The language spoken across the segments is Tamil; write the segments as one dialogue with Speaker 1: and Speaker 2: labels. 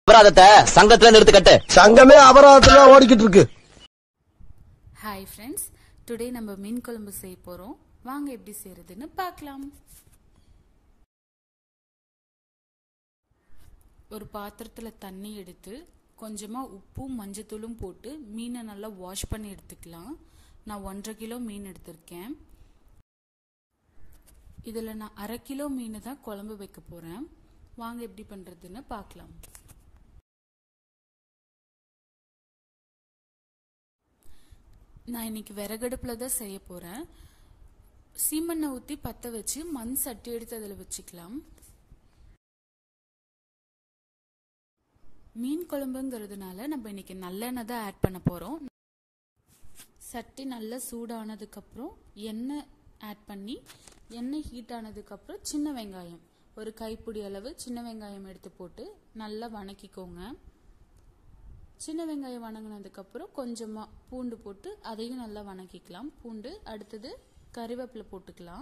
Speaker 1: அபராதத்தை சங்கத்துல நிறுத்து கட்டு
Speaker 2: சங்கமே அபராதத்துல ஓடிக்கிட்டு இருக்கு
Speaker 3: ஹாய் ஃப்ரெண்ட்ஸ் டுடே நம்ம மீன் குழம்பு செய்ய போகிறோம் வாங்க எப்படி செய்யறதுன்னு பார்க்கலாம் ஒரு பாத்திரத்தில் தண்ணி எடுத்து கொஞ்சமாக உப்பும் மஞ்சத்தூளும் போட்டு மீனை நல்லா வாஷ் பண்ணி எடுத்துக்கலாம் நான் ஒன்றரை கிலோ மீன் எடுத்திருக்கேன் இதில் நான் அரை கிலோ மீனை தான் குழம்பு வைக்க போகிறேன் வாங்க எப்படி பண்ணுறதுன்னு பார்க்கலாம் நான் இன்னைக்கு விறகடுப்பில் தான் செய்ய போகிறேன் சீமெண்ணெய் ஊற்றி பற்ற வச்சு மண் சட்டி எடுத்து அதில் வச்சுக்கலாம் மீன் குழம்புங்கிறதுனால நம்ம இன்னைக்கு நல்லெண்ணெய் தான் ஆட் பண்ண போகிறோம் சட்டி நல்லா சூடானதுக்கப்புறம் எண்ணெய் ஆட் பண்ணி எண்ணெய் ஹீட் ஆனதுக்கப்புறம் சின்ன வெங்காயம் ஒரு கைப்பிடி அளவு சின்ன வெங்காயம் எடுத்து போட்டு நல்லா வணக்கிக்கோங்க சின்ன வெங்காயம் வணங்கினதுக்கப்புறம் கொஞ்சமாக பூண்டு போட்டு அதையும் நல்லா வணக்கிக்கலாம் பூண்டு அடுத்தது கறிவேப்பிலை போட்டுக்கலாம்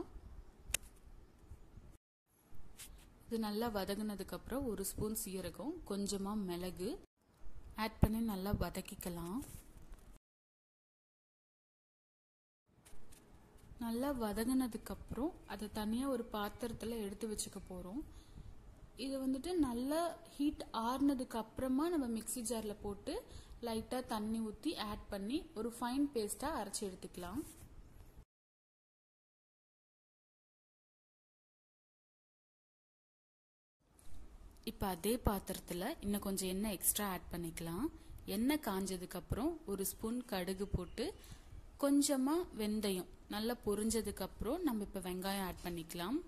Speaker 3: இது நல்லா வதங்கினதுக்கப்புறம் ஒரு ஸ்பூன் சீரகம் கொஞ்சமாக மிளகு ஆட் பண்ணி நல்லா வதக்கிக்கலாம் நல்லா வதங்கினதுக்கப்புறம் அதை தனியாக ஒரு பாத்திரத்தில் எடுத்து வச்சுக்க போகிறோம் இது வந்துட்டு நல்லா ஹீட் ஆறுனதுக்கு அப்புறமா நம்ம மிக்ஸி ஜாரில் போட்டு லைட்டாக தண்ணி ஊற்றி ஆட் பண்ணி ஒரு ஃபைன் பேஸ்ட்டாக அரைச்சி எடுத்துக்கலாம் இப்போ அதே பாத்திரத்தில் இன்னும் கொஞ்சம் எண்ணெய் எக்ஸ்ட்ரா ஆட் பண்ணிக்கலாம் எண்ணெய் காஞ்சதுக்கப்புறம் ஒரு ஸ்பூன் கடுகு போட்டு கொஞ்சமாக வெந்தயம் நல்லா பொரிஞ்சதுக்கப்புறம் நம்ம இப்போ வெங்காயம் ஆட் பண்ணிக்கலாம்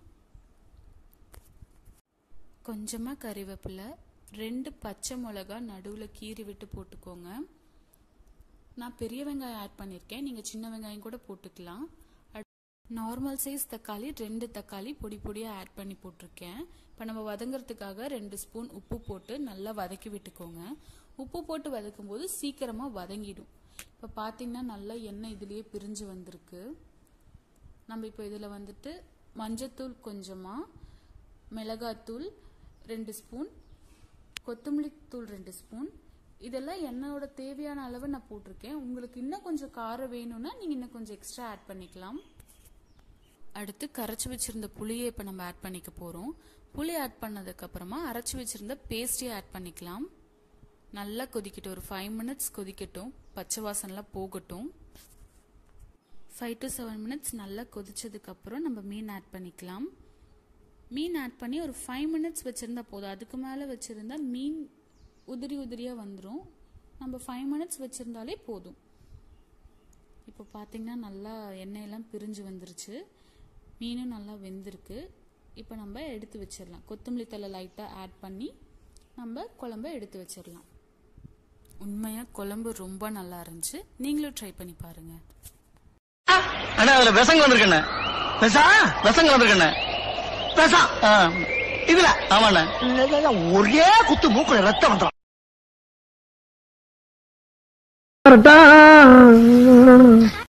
Speaker 3: கொஞ்சமாக கறிவேப்பிலை ரெண்டு பச்சை மிளகா நடுவில் கீறி விட்டு போட்டுக்கோங்க நான் பெரிய வெங்காயம் ஆட் பண்ணியிருக்கேன் நீங்கள் சின்ன வெங்காயம் கூட போட்டுக்கலாம் நார்மல் சைஸ் தக்காளி ரெண்டு தக்காளி பொடி பொடியாக ஆட் பண்ணி போட்டிருக்கேன் இப்போ நம்ம வதங்கிறதுக்காக ரெண்டு ஸ்பூன் உப்பு போட்டு நல்லா வதக்கி விட்டுக்கோங்க உப்பு போட்டு வதக்கும் போது சீக்கிரமாக வதங்கிடும் இப்போ பார்த்தீங்கன்னா நல்லா எண்ணெய் இதுலேயே பிரிஞ்சு வந்திருக்கு நம்ம இப்போ இதில் வந்துட்டு மஞ்சத்தூள் கொஞ்சமாக மிளகாத்தூள் ரெண்டு ஸ்பூன் கொத்தமல்லி தூள் ரெண்டு ஸ்பூன் இதெல்லாம் எண்ணெயோட தேவையான அளவு நான் போட்டிருக்கேன் உங்களுக்கு இன்னும் கொஞ்சம் காரம் வேணும்னா நீங்கள் இன்னும் கொஞ்சம் எக்ஸ்ட்ரா ஆட் பண்ணிக்கலாம் அடுத்து கரைச்சி வச்சிருந்த புளியை இப்போ நம்ம ஆட் பண்ணிக்க போகிறோம் புளி ஆட் பண்ணதுக்கு அப்புறமா அரைச்சி வச்சிருந்த பேஸ்ட்டையும் ஆட் பண்ணிக்கலாம் நல்லா கொதிக்கட்டும் ஒரு ஃபைவ் மினிட்ஸ் கொதிக்கட்டும் பச்சை வாசனைலாம் போகட்டும் ஃபைவ் டு செவன் மினிட்ஸ் நல்லா கொதிச்சதுக்கப்புறம் நம்ம மீன் ஆட் பண்ணிக்கலாம் மீன் ஆட் பண்ணி ஒரு ஃபைவ் மினிட்ஸ் வச்சுருந்தா போதும் அதுக்கு மேலே வச்சுருந்தா மீன் உதிரி உதிரியாக வந்துடும் நம்ம ஃபைவ் மினிட்ஸ் வச்சுருந்தாலே போதும் இப்போ பார்த்தீங்கன்னா நல்லா எண்ணெயெல்லாம் பிரிஞ்சு வந்துருச்சு மீனும் நல்லா வெந்திருக்கு இப்போ நம்ம எடுத்து வச்சிடலாம் கொத்தமல்லி தலை லைட்டாக ஆட் பண்ணி நம்ம குழம்ப எடுத்து வச்சிடலாம் உண்மையாக குழம்பு ரொம்ப நல்லா இருந்துச்சு நீங்களும் ட்ரை பண்ணி பாருங்கள்
Speaker 4: அண்ணா அதுல விசங்க வந்திருக்கண்ணே விசா விசங்க வந்திருக்கண்ணே விசா இதுல ஆமாண்ணே ஒரே குத்து மூக்குல ரத்தம் வந்துடும்